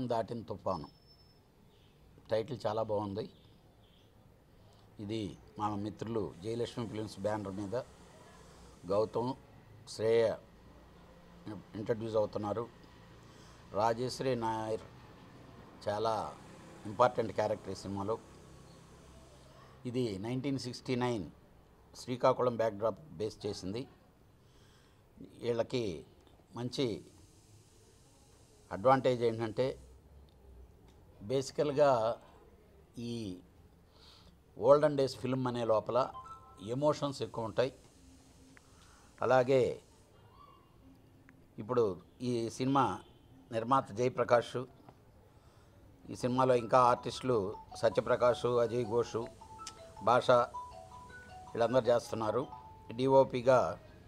దాటిన తుఫాను టైటిల్ చాలా బాగుంది ఇది మా మిత్రులు జయలక్ష్మి ఫిలిమ్స్ బ్యానర్ మీద గౌతమ్ శ్రేయ ఇంట్రడ్యూస్ అవుతున్నారు రాజేశ్వరి నాయర్ చాలా ఇంపార్టెంట్ క్యారెక్టర్ ఈ సినిమాలో ఇది nineteen sixty nine Srikakulam backdrop base చేసింది వీళ్ళకి మంచి అడ్వాంటేజ్ ఏంటంటే బేసికల్గా ఈ ఓల్డెన్ డేస్ ఫిల్మ్ అనే లోపల ఎమోషన్స్ ఎక్కువ ఉంటాయి అలాగే ఇప్పుడు ఈ సినిమా నిర్మాత జయప్రకాష్ ఈ సినిమాలో ఇంకా ఆర్టిస్టులు సత్యప్రకాష్ అజయ్ ఘోష్ భాష వీళ్ళందరూ చేస్తున్నారు డిఓపిగా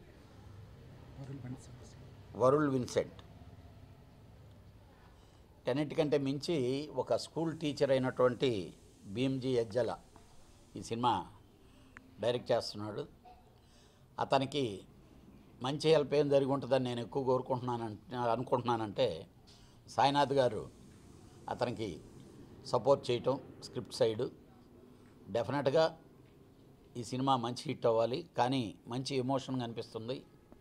వరుణ్ విన్సెంట్ అన్నిటికంటే మించి ఒక స్కూల్ టీచర్ అయినటువంటి భీమ్జీ అజ్జల ఈ సినిమా డైరెక్ట్ చేస్తున్నాడు అతనికి మంచి హెల్ప్ ఏం జరిగి ఉంటుందని నేను ఎక్కువ కోరుకుంటున్నాను అనుకుంటున్నానంటే సాయినాథ్ గారు అతనికి సపోర్ట్ చేయటం స్క్రిప్ట్ సైడు డెఫినెట్గా ఈ సినిమా మంచి హిట్ అవ్వాలి కానీ మంచి ఎమోషన్ కనిపిస్తుంది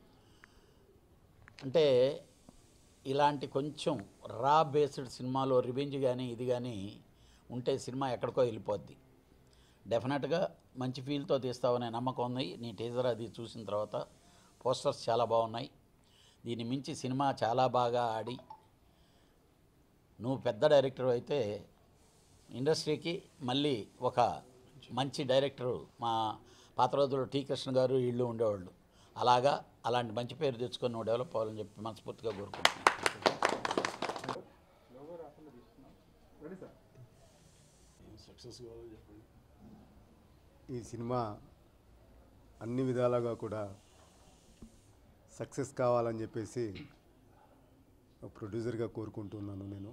అంటే ఇలాంటి కొంచెం రా బేస్డ్ సినిమాలో రివెంజ్ కానీ ఇది కానీ ఉంటే సినిమా ఎక్కడికో వెళ్ళిపోద్ది డెఫినెట్గా మంచి ఫీల్తో తీస్తావనే నమ్మకం ఉంది నీ టీజర్ అది చూసిన తర్వాత పోస్టర్స్ చాలా బాగున్నాయి దీని మించి సినిమా చాలా బాగా ఆడి నువ్వు పెద్ద డైరెక్టర్ అయితే ఇండస్ట్రీకి మళ్ళీ ఒక మంచి డైరెక్టరు మా పాత రోజుల్లో టీ కృష్ణ గారు వీళ్ళు ఉండేవాళ్ళు అలాగా అలాంటి మంచి పేరు తెచ్చుకొని నువ్వు డెవలప్ అవ్వాలని చెప్పి మనస్ఫూర్తిగా కోరుకుంటున్నాను సక్సెస్ కావాలని చెప్పండి ఈ సినిమా అన్ని విధాలుగా కూడా సక్సెస్ కావాలని చెప్పేసి ఒక ప్రొడ్యూసర్గా కోరుకుంటున్నాను నేను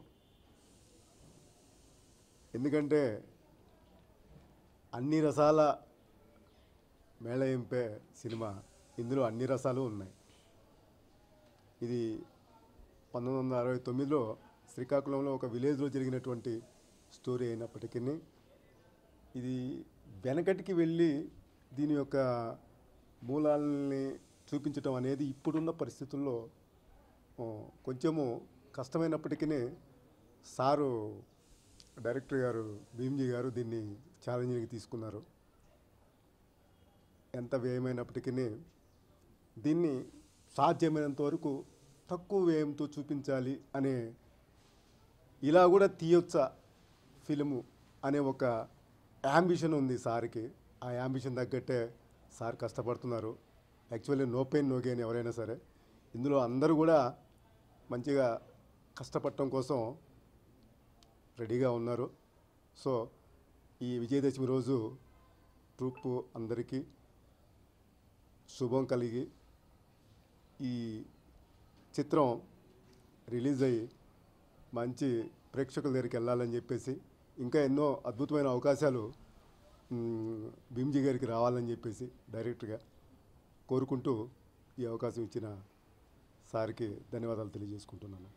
ఎందుకంటే అన్ని రసాల మేళయింపే సినిమా ఇందులో అన్ని రసాలు ఉన్నాయి ఇది పంతొమ్మిది వందల అరవై తొమ్మిదిలో శ్రీకాకుళంలో ఒక విలేజ్లో జరిగినటువంటి స్టోరీ అయినప్పటికీ ఇది వెనకటికి వెళ్ళి దీని యొక్క మూలాలని చూపించటం అనేది ఇప్పుడున్న పరిస్థితుల్లో ఆ, కొంచెము కష్టమైనప్పటికీ సారు డైరెక్టర్ గారు భీమ్జీ గారు దీన్ని ఛాలెంజింగ్గా తీసుకున్నారు ఎంత వ్యయమైనప్పటికీ దీన్ని సాధ్యమైనంత వరకు తక్కువ వ్యయంతో చూపించాలి అనే ఇలా కూడా తీయొచ్చా ఫిలిము అనే ఒక యాంబిషన్ ఉంది సార్కి ఆ యాంబిషన్ తగ్గట్టే సార్ కష్టపడుతున్నారు actually no pain no gain ఎవరైనా సరే ఇందులో అందరూ కూడా మంచిగా కష్టపడటం కోసం రెడీగా ఉన్నారు సో ఈ విజయదశమి రోజు ట్రూప్ అందరికీ శుభం కలిగి ఈ చిత్రం రిలీజ్ అయ్యి మంచి ప్రేక్షకుల దగ్గరికి వెళ్ళాలని చెప్పేసి ఇంకా ఎన్నో అద్భుతమైన అవకాశాలు మ్, భీమ్జీ గారికి రావాలని చెప్పేసి డైరెక్ట్గా కోరుకుంటూ ఈ అవకాశం ఇచ్చిన సార్కి ధన్యవాదాలు తెలియజేసుకుంటున్నాను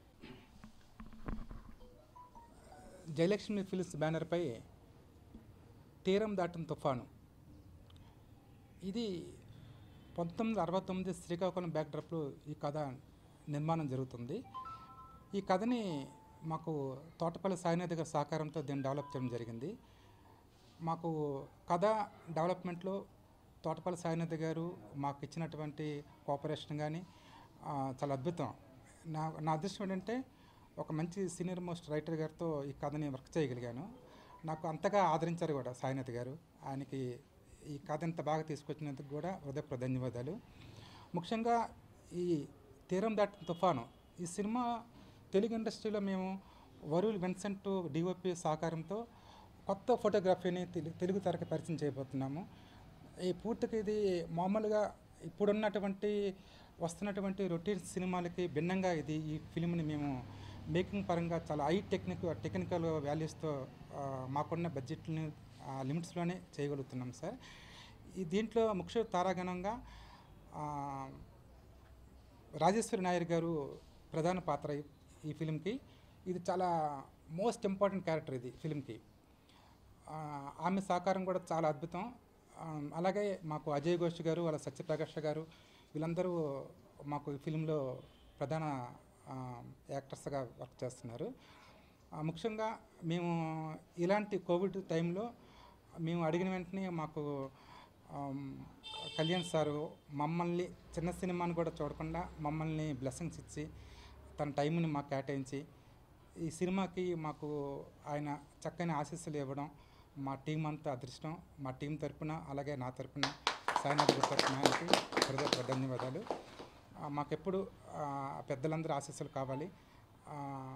జయలక్ష్మి ఫిల్మ్స్ బ్యానర్పై తీరం దాటిన తుఫాను ఇది పంతొమ్మిది వందల అరవై తొమ్మిది శ్రీకాకుళం బ్యాక్డ్రాప్లో ఈ కథ నిర్మాణం జరుగుతుంది ఈ కథని మాకు తోటపల్లి సాయినాథ్ గారి సహకారంతో దీన్ని డెవలప్ చేయడం జరిగింది మాకు కథ డెవలప్మెంట్లో తోటపల్లి సాయినాథ్ గారు మాకు ఇచ్చినటువంటి కోఆపరేషన్ కానీ ఆ, చాలా అద్భుతం నా నా అదృష్టం ఏంటంటే ఒక మంచి సీనియర్ మోస్ట్ రైటర్ గారితో ఈ కథని వర్క్ చేయగలిగాను నాకు అంతగా ఆదరించారు కూడా సాయినాథ్ గారు ఆయనకి ఈ కథ ఇంత బాగా తీసుకొచ్చినందుకు కూడా హృదయపూర్వక ధన్యవాదాలు ముఖ్యంగా ఈ తీరం దాటిన తుఫాను ఈ సినిమా తెలుగు ఇండస్ట్రీలో మేము వరుల్ విన్సెంట్ డిఓపి సహకారంతో కొత్త ఫోటోగ్రఫీని తెలు- తెలుగు తెరకి పరిచయం చేయబోతున్నాము ఈ పూర్తిగా ఇది మామూలుగా ఇప్పుడున్నటువంటి వస్తున్నటువంటి రొటీన్ సినిమాలకి భిన్నంగా ఇది ఈ ఫిలింని మేము మేకింగ్ పరంగా చాలా హై టెక్నిక్ టెక్నికల్ వాల్యూస్తో ఆ, మాకున్న బడ్జెట్ని ఆ లిమిట్స్లోనే చేయగలుగుతున్నాం సార్ ఈ దీంట్లో ముఖ్య తారాగణంగా ఆ, రాజేశ్వరి నాయర్ గారు ప్రధాన పాత్ర ఈ- ఈ ఫిలింకి ఇది చాలా మోస్ట్ ఇంపార్టెంట్ క్యారెక్టర్ ఇది ఫిలింకి ఆ, ఆమె సహకారం కూడా చాలా అద్భుతం ఆ, అలాగే మాకు అజయ్ ఘోష్ గారు వాళ్ళ సత్యప్రకాష్ గారు వీళ్ళందరూ మాకు ఈ ఫిలింలో ప్రధాన ఆ, యాక్టర్స్గా వర్క్ చేస్తున్నారు ఆ, ముఖ్యంగా మేము ఇలాంటి కోవిడ్ టైంలో మేము అడిగిన వెంటనే మాకు ఆమ్, కళ్యాణ్ సారు మమ్మల్ని చిన్న సినిమాని కూడా చూడకుండా మమ్మల్ని బ్లెస్సింగ్స్ ఇచ్చి తన టైంని మాకు కేటాయించి ఈ సినిమాకి మాకు ఆయన చక్కని ఆశీస్సులు ఇవ్వడం మా టీం అంతా అదృష్టం మా టీం తరపున అలాగే నా తరపున సాయినాథ్ గారి తరపున ఆయనకి హృదయ ధన్యవాదాలు ఆ, మాకెప్పుడు ఆ, పెద్దలందరూ ఆశీస్సులు కావాలి ఆ,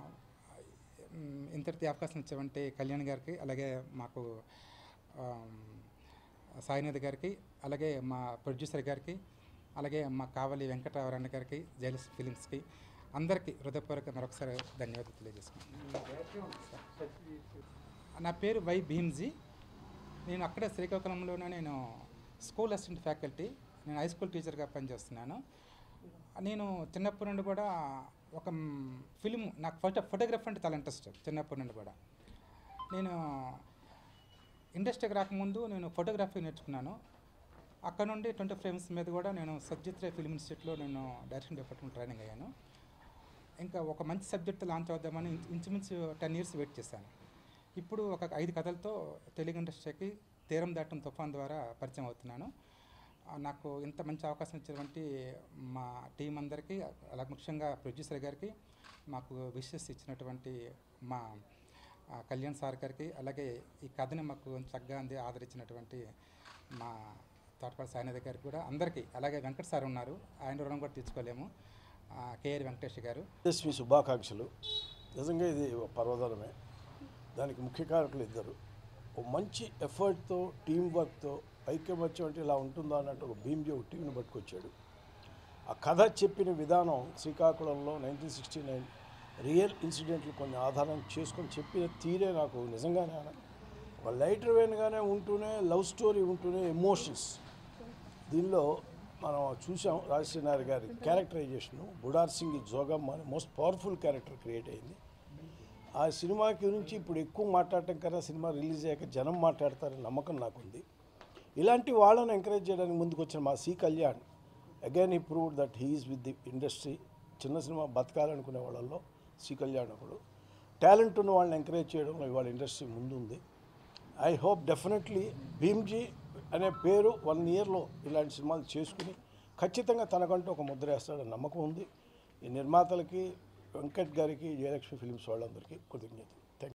మ్, ఇంతటి అవకాశం ఇచ్చామంటే కళ్యాణ్ గారికి అలాగే మాకు ఆమ్, సాయినాథ్ గారికి అలాగే మా ప్రొడ్యూసర్ గారికి అలాగే మా కావలి వెంకటరామరాయణ గారికి జైలస్ ఫిలిమ్స్కి అందరికీ హృదయపూర్వక మరొకసారి ధన్యవాదాలు తెలియజేసుకున్నాను నా పేరు వై భీమ్జీ నేను అక్కడే శ్రీకాకుళంలోనే నేను స్కూల్ అసిస్టెంట్ ఫ్యాకల్టీ నేను హై స్కూల్ టీచర్గా పనిచేస్తున్నాను నేను చిన్నప్పటి నుండి కూడా ఒక ఫిలిం నాకు ఫోటో ఫోటోగ్రఫీ అంటే చాలా ఇంట్రెస్ట్ చిన్నప్పటి నుండి కూడా నేను ఇండస్ట్రీకి రాకముందు నేను ఫోటోగ్రఫీ నేర్చుకున్నాను అక్కడ నుండి ట్వంటీ ఫ్రేమ్స్ మీద కూడా నేను సబ్జిత్ రే ఫిల్మ్ ఇన్స్టిట్యూట్లో నేను డైరెక్షన్ డిపార్ట్మెంట్ ట్రైనింగ్ అయ్యాను ఇంకా ఒక మంచి సబ్జెక్ట్ లాంచ్ అవుదామని ఇంచు- ఇంచుమించు టెన్ ఇయర్స్ వెయిట్ చేశాను ఇప్పుడు ఒక ఐదు కథలతో తెలుగు ఇండస్ట్రీకి తీరం దాటం తుఫాన్ ద్వారా పరిచయం అవుతున్నాను ఆ, నాకు ఇంత మంచి అవకాశం ఇచ్చినటువంటి మా టీం అందరికీ అలాగే ముఖ్యంగా ప్రొడ్యూసర్ గారికి మాకు విషెస్ ఇచ్చినటువంటి మా ఆ, కళ్యాణ్ సార్ గారికి అలాగే ఈ కథని మాకు చక్కగా అంది ఆదరించినటువంటి మా తోటపాటి సాయినాథ్ గారికి కూడా అందరికీ అలాగే వెంకట సార్ ఉన్నారు ఆయన రుణం కూడా తీర్చుకోలేము ఆ, కేఆర్ వెంకటేష్ గారు మీ శుభాకాంక్షలు నిజంగా ఇది ఒక పర్వదనమే దానికి ముఖ్య కారకులు ఇద్దరు ఒక మంచి ఎఫర్ట్తో టీం వర్క్తో ఐక్యమత్యం అంటే ఇలా ఉంటుందా అన్నట్టు ఒక భీమ్జీ ఒక టీంని పట్టుకొచ్చాడు ఆ కథ చెప్పిన విధానం శ్రీకాకుళంలో నైన్టీన్ సిక్స్టీ నైన్ రియల్ ఇన్సిడెంట్లు కొన్ని ఆధారం చేసుకొని చెప్పిన తీరే నాకు నిజంగానే ఆన- ఒక లైటర్ వేన్గానే ఉంటూనే లవ్ స్టోరీ ఉంటూనే ఎమోషన్స్ దీనిలో మనం చూసాం రాజశ్రీనాథ్ గారి క్యారెక్టరైజేషన్ బుడార్ సింగ్ జోగమ్మ అని మోస్ట్ పవర్ఫుల్ క్యారెక్టర్ క్రియేట్ అయింది ఆ సినిమా గురించి ఇప్పుడు ఎక్కువ మాట్లాడటం కన్నా సినిమా రిలీజ్ అయ్యాక జనం మాట్లాడతారని నమ్మకం నాకుంది ఇలాంటి వాళ్ళని ఎంకరేజ్ చేయడానికి ముందుకు వచ్చిన మా సి కళ్యాణ్ అగైన్ ఈ prove that he is with the industry చిన్న సినిమా బతకాలనుకునే వాళ్ళల్లో సి కళ్యాణ్ ఒకడు టాలెంట్ ఉన్న వాళ్ళని ఎంకరేజ్ చేయడంలో ఇవాళ ఇండస్ట్రీ ముందుంది ఐ హోప్ డెఫినెట్లీ భీమ్జీ అనే పేరు వన్ ఇయర్లో ఇలాంటి సినిమాలు చేసుకుని ఖచ్చితంగా తనకంటూ ఒక ముద్ర వేస్తాడని నమ్మకం ఉంది ఈ నిర్మాతలకి వెంకట్ గారికి జయలక్ష్మి ఫిలిమ్స్ వాళ్ళందరికీ కృతజ్ఞతలు